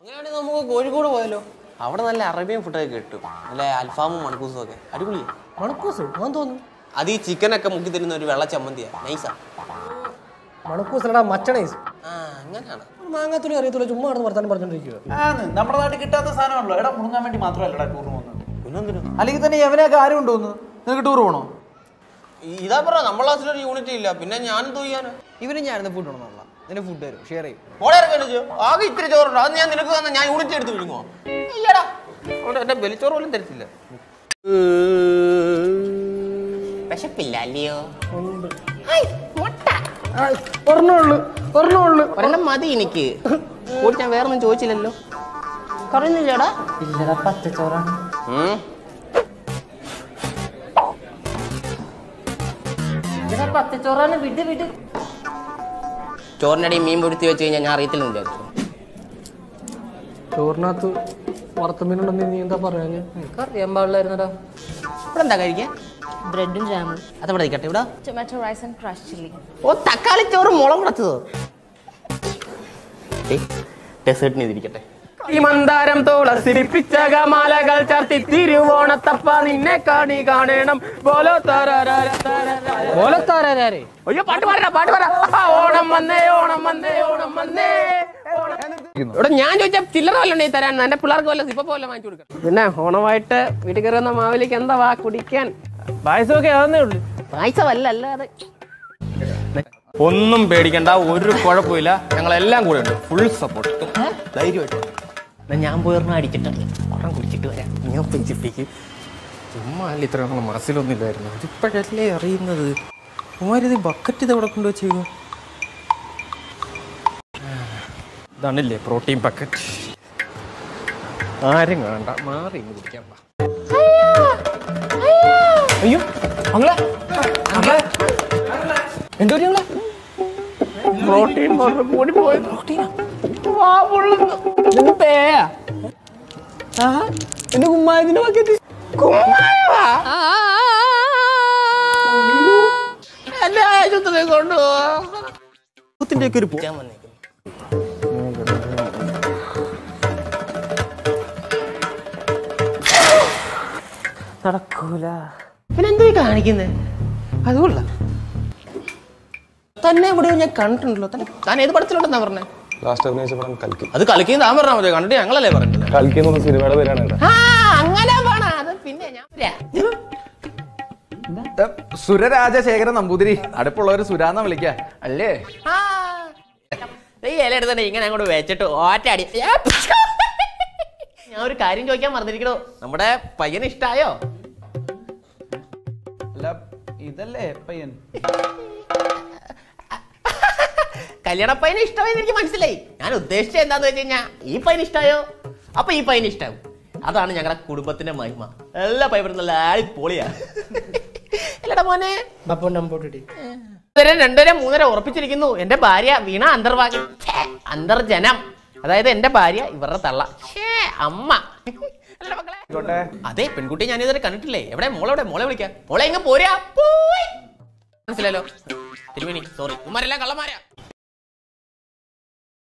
അങ്ങനെയാണെങ്കിൽ നമുക്ക് കോഴിക്കോട് പോയാലോ അവിടെ നല്ല അറേബ്യൻ ഫുഡൊക്കെ കിട്ടും നല്ല അൽഫാമും മണക്കൂസും ഒക്കെ അടിപൊളിയാ മണക്കൂസ് ഞാൻ തോന്നുന്നു അത് ഈ ചിക്കനൊക്കെ മുക്കി തരുന്ന ഒരു വെള്ള ചമ്മന്തിയാ നൈസാ മണക്കൂസലടാ മച്ചണൈസ് ആ അങ്ങനെയാണ് മാങ്ങാത്തുള്ളി അറിയത്തുള്ള ചുമ്മാ നടന്ന് വർത്താനം പറഞ്ഞോണ്ടിരിക്കുക ആന്ന് നമ്മുടെ നാട്ടിൽ കിട്ടാത്ത സാധനമാണല്ലോ എടാ മുണങ്ങാൻ വേണ്ടി മാത്രമല്ലടാ ടൂർ പോകുന്നത് പിന്നെന്തിനു അല്ലെങ്കിൽ തന്നെ എവനെയൊക്കെ ആരും കൊണ്ടുവന്നു നിനക്ക് ടൂർ പോകണോ ഇതാ പറ നമ്മളെ ക്ലാസ്സിലൊരു യൂണിറ്റ് ഇല്ല പിന്നെ ഞാൻ തോയ്യാന് ഇവന് ഞാനിന്ന് ഫുഡ് ഉണ്ടെന്നുള്ള നിന്റെ ഫുഡ് തരും ഷെയർ ചെയ്യും മോളെ ഇറക്കി ആകെ ഇത്തിരി ചോറുണ്ട് അത് ഞാൻ നിനക്ക് തന്നെ ഞാൻ യൂണിറ്റ് എടുത്ത് വിഴുങ്ങോ ഇല്ലടാ അവിടെ എന്റെ ബലിച്ചോറ് പോലും തരത്തില്ല വിശപ്പില്ല അല്ലയോ ഒരെണ്ണമുള്ളു ഒരെണ്ണമുള്ളു ഒരെണ്ണം മതി എനിക്ക് കൂടി ഞാൻ വേറെ ഒന്നും ചോദിച്ചില്ലല്ലോ കറിഞ്ഞില്ലടാ ഇല്ലടാ പച്ചച്ചോറാണ് ഇല്ലടാ പച്ചച്ചോറാണ് വിട് വിട് ചോറിൻ്റെ അടി മീൻ പൊരുത്തി വെച്ച് കഴിഞ്ഞാൽ ഞാൻ അറിയത്തില്ലെന്ന് വിചാരിച്ചു ചോറിനകത്ത് വറുത്ത മീനുണ്ടെന്ന് നീ എന്താ പറയാ എനിക്ക് അറിയാൻ പാടില്ലായിരുന്നടാ ഇവിടെ എന്താ കഴിക്കാൻ ബ്രെഡും ജാമും അതവിടെ നിൽക്കട്ടെ ഇവിടെ tomato rice and crush chilli ഓ തക്കാളി ചോറ് മുളക് മുടച്ചതോ ഡെസേർട്ടിന് ഇതിരിക്കട്ടെ ഈ മന്ദാരം തുളസിരിപ്പിച്ച മാലകൾ ചാർത്തി തിരുവോണത്തപ്പ നിന്നെ കാണി കാണണം ബോലോ തരരര തരരര. ഓലത്താരേ അയ്യോ പാട്ട് പാടാ പാട്ട് പാടാ ആ, ഓണം വന്നേ ഓണം വന്നേ ഓണം വന്നേ ഓണം. ഇവിടെ ഞാൻ ചോദിച്ച ചില്ലറ വല്ല ഉണ്ടെങ്കിൽ തരാൻ എന്റെ പിള്ളേർക്ക് വല്ല ഇപ്പൊ പോലെ വാങ്ങിച്ചു കൊടുക്കണം പിന്നെ ഓണമായിട്ട് വീട്ടിൽ കയറുന്ന മാവിലേക്ക് എന്താ വാ കുടിക്കാൻ പായസമൊക്കെ ആവുന്നേ ഉള്ളൂ പായസമല്ല അല്ലാതെ ഒന്നും പേടിക്കണ്ട ഒരു കുഴപ്പമില്ല ഞങ്ങളെല്ലാം കൂടെ ഉണ്ട് ഫുൾ സപ്പോർട്ട് ധൈര്യമായിട്ട് എന്നാ ഞാൻ പോയിരുന്ന അടിച്ചിട്ടുണ്ട് ഒരെണ്ണം കുടിച്ചിട്ട് വരാം ഞാൻ പെഞ്ചിപ്പിക്ക് ചുമ്മാ അല്ല ഇത്ര നമ്മളെ മനസ്സിലൊന്നും ഇല്ലായിരുന്നു അതിപ്പോഴല്ലേ അറിയുന്നത് ഉമാരിത് ബക്കറ്റ് ഇത് എവിടെ കൊണ്ടുവച്ചേക്കോ ഇതാണല്ലേ പ്രോട്ടീൻ ബക്കറ്റ് ആരും വേണ്ട മാറി ഇങ്ങ് കുടിക്കാൻ പാ അയ്യോ അങ്ങളെ അങ്ങളെ എന്തോ ഞങ്ങളെ പ്രോട്ടീൻ പൗഡർ കൂടി പോയി പ്രോട്ടീനാ വാ പൊള്ളുന്നു ഇത് പേയാ ആ എന്റെ കുമ്മായത്തിന്റെ ബക്കറ്റ് കുമ്മായവാ എന്നെ ആശുപത്രി കൊണ്ടുപോവാ ഒക്കെ ഒരു ഞാൻ വന്നേക്കുന്നു നടക്കൂല പിന്നെ എന്തോ കാണിക്കുന്നത് അതുകൊള്ള തന്നെ എവിടെയോ ഞാൻ കണ്ടിട്ടുണ്ടല്ലോ തന്നെ താൻ ഏത് പടത്തിലോട്ടെന്നാ പറഞ്ഞേ ലാസ്റ്റ് അഭിനയിച്ച പടം കൽക്കി അത് കളിക്കുന്ന താൻ പറഞ്ഞാൽ മതി കണ്ടിട്ട് ഞങ്ങളല്ലേ പറഞ്ഞത് കൽക്കി എന്ന് പറഞ്ഞ സിനിമയുടെ പേരാണ് കേട്ടോ ആ അങ്ങനെ വേണ അത് പിന്നെ ഞാൻ വരാം. സുരരാജശേഖരൻ നമ്പൂതിരി അടുപ്പുള്ളവര് സുരാന്ന വിളിക്ക അല്ലേ ആ. ഈ ഇല എടുത്തന്നെ ഇങ്ങനെ അങ്ങോട്ട് വെച്ചിട്ട് ഒറ്റടി ഞാൻ ഒരു കാര്യം ചോദിക്കാൻ മറന്നിരിക്കണോ നമ്മുടെ പയ്യന് ഇഷ്ടായോ അല്ല ഇതല്ലേ പയ്യൻ കല്യാണ പയ്യന് ഇഷ്ടമായെന്ന് എനിക്ക് മനസ്സിലായി ഞാൻ ഉദ്ദേശിച്ചത് എന്താന്ന് വെച്ച് കഴിഞ്ഞാൽ ഈ പയ്യന് ഇഷ്ടമായോ അപ്പൊ ഈ പയ്യന് ഇഷ്ടാവും അതാണ് ഞങ്ങളുടെ കുടുംബത്തിന്റെ മഹിമ എല്ലാ പയ്യനും നല്ല പൊളിയാ അല്ലടാ മോനെ ബപ്പോ നമ്പോട്ടി ഇതുവരെ രണ്ടുവരെ മൂന്നര ഉറപ്പിച്ചിരിക്കുന്നു എന്റെ ഭാര്യ വീണ അന്തർവാഗി ഛേ, അന്തർജനം അതായത് എന്റെ ഭാര്യ ഇവരുടെ തള്ള ഛേ, അമ്മ അല്ലടാ മക്കളെ അതെ പെൺകുട്ടി ഞാൻ ഇതുവരെ കണ്ടിട്ടില്ലേ എവിടെ മോളെവിടെ മോളെ വിളിക്കാം മോളെ ഇങ്ങ് പോരാ പോയ്. മനസ്സിലായല്ലോ തിരുമേനി സോറി ഉമ്മാരെല്ലാം കള്ളന്മാരാ